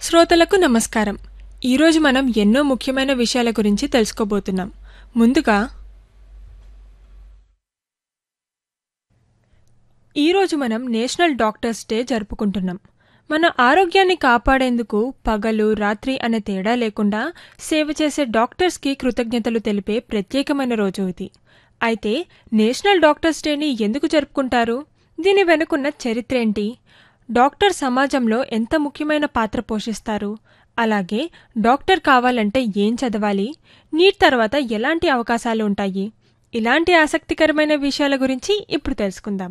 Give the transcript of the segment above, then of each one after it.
శ్రోతలకు నమస్కారం ఈరోజు మనం ఎన్నో ముఖ్యమైన విషయాల గురించి తెలుసుకోబోతున్నాం ముందుగా ఈరోజు మనం నేషనల్ డాక్టర్స్ డే జరుపుకుంటున్నాం మన ఆరోగ్యాన్ని కాపాడేందుకు పగలు రాత్రి అనే తేడా లేకుండా సేవ చేసే డాక్టర్స్కి కృతజ్ఞతలు తెలిపే ప్రత్యేకమైన రోజు ఇది అయితే నేషనల్ డాక్టర్స్ డేని ఎందుకు జరుపుకుంటారు దీని వెనుకున్న చరిత్ర ఏంటి డాక్టర్ సమాజంలో ఎంత ముఖ్యమైన పాత్ర పోషిస్తారు అలాగే డాక్టర్ కావాలంటే ఏం చదవాలి నీట్ తర్వాత ఎలాంటి అవకాశాలు ఉంటాయి ఇలాంటి ఆసక్తికరమైన విషయాల గురించి ఇప్పుడు తెలుసుకుందాం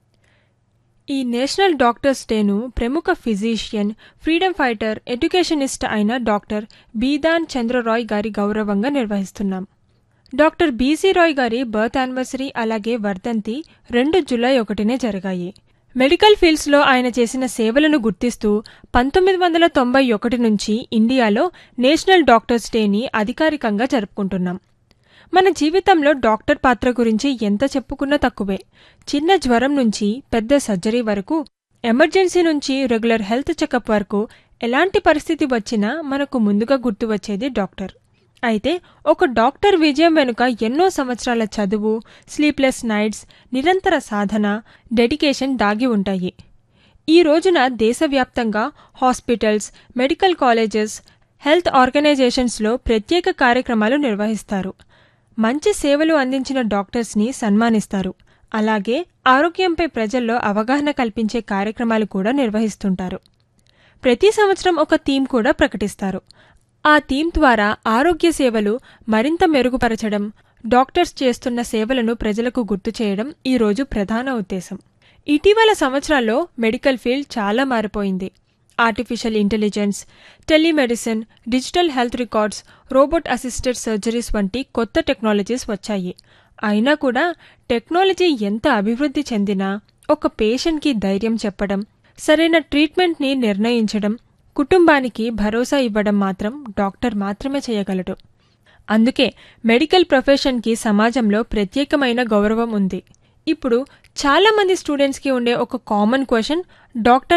ఈ నేషనల్ డాక్టర్స్ డేను ప్రముఖ ఫిజీషియన్ ఫ్రీడమ్ ఫైటర్ ఎడ్యుకేషనిస్ట్ అయిన డాక్టర్ బీదాన్ చంద్రరాయ్ గారి గౌరవంగా నిర్వహిస్తున్నాం డాక్టర్ బీసీ రాయ్ గారి బర్త్ యానివర్సరీ అలాగే వర్ధంతి రెండు జులై ఒకటినే జరిగాయి మెడికల్ ఫీల్డ్స్లో ఆయన చేసిన సేవలను గుర్తిస్తూ పంతొమ్మిది వందల తొంభై ఒకటి నుంచి ఇండియాలో నేషనల్ డాక్టర్స్ డేని అధికారికంగా జరుపుకుంటున్నాం మన జీవితంలో డాక్టర్ పాత్ర గురించి ఎంత చెప్పుకున్నా తక్కువే చిన్న జ్వరం నుంచి పెద్ద సర్జరీ వరకు ఎమర్జెన్సీ నుంచి రెగ్యులర్ హెల్త్ చెకప్ వరకు ఎలాంటి పరిస్థితి వచ్చినా మనకు ముందుగా గుర్తు వచ్చేది డాక్టర్ అయితే ఒక డాక్టర్ విజయం వెనుక ఎన్నో సంవత్సరాల చదువు స్లీప్లెస్ నైట్స్ నిరంతర సాధన డెడికేషన్ దాగి ఉంటాయి ఈ రోజున దేశవ్యాప్తంగా హాస్పిటల్స్ మెడికల్ కాలేజెస్ హెల్త్ ఆర్గనైజేషన్స్లో ప్రత్యేక కార్యక్రమాలు నిర్వహిస్తారు మంచి సేవలు అందించిన డాక్టర్స్ని సన్మానిస్తారు అలాగే ఆరోగ్యంపై ప్రజల్లో అవగాహన కల్పించే కార్యక్రమాలు కూడా నిర్వహిస్తుంటారు ప్రతి సంవత్సరం ఒక థీమ్ కూడా ప్రకటిస్తారు ఆ థీమ్ ద్వారా ఆరోగ్య సేవలు మరింత మెరుగుపరచడం డాక్టర్స్ చేస్తున్న సేవలను ప్రజలకు గుర్తు చేయడం ఈ రోజు ప్రధాన ఉద్దేశం ఇటీవల సంవత్సరాల్లో మెడికల్ ఫీల్డ్ చాలా మారిపోయింది artificial intelligence telemedicine digital health records robot assisted surgeries వంటి కొత్త టెక్నాలజీస్ వచ్చాయి అయినా కూడా టెక్నాలజీ ఎంత అభివృద్ధి చెందినా ఒక పేషెంట్కి ధైర్యం చెప్పడం సరైన ట్రీట్మెంట్ని నిర్ణయించడం కుటుంబానికి భరోసా ఇవ్వడం మాత్రం డాక్టర్ మాత్రమే చేయగలడు అందుకే మెడికల్ ప్రొఫెషన్కి సమాజంలో ప్రత్యేకమైన గౌరవం ఉంది ఇప్పుడు చాలా మంది స్టూడెంట్స్కి ఉండే ఒక కామన్ క్వశ్చన్ డాక్టర్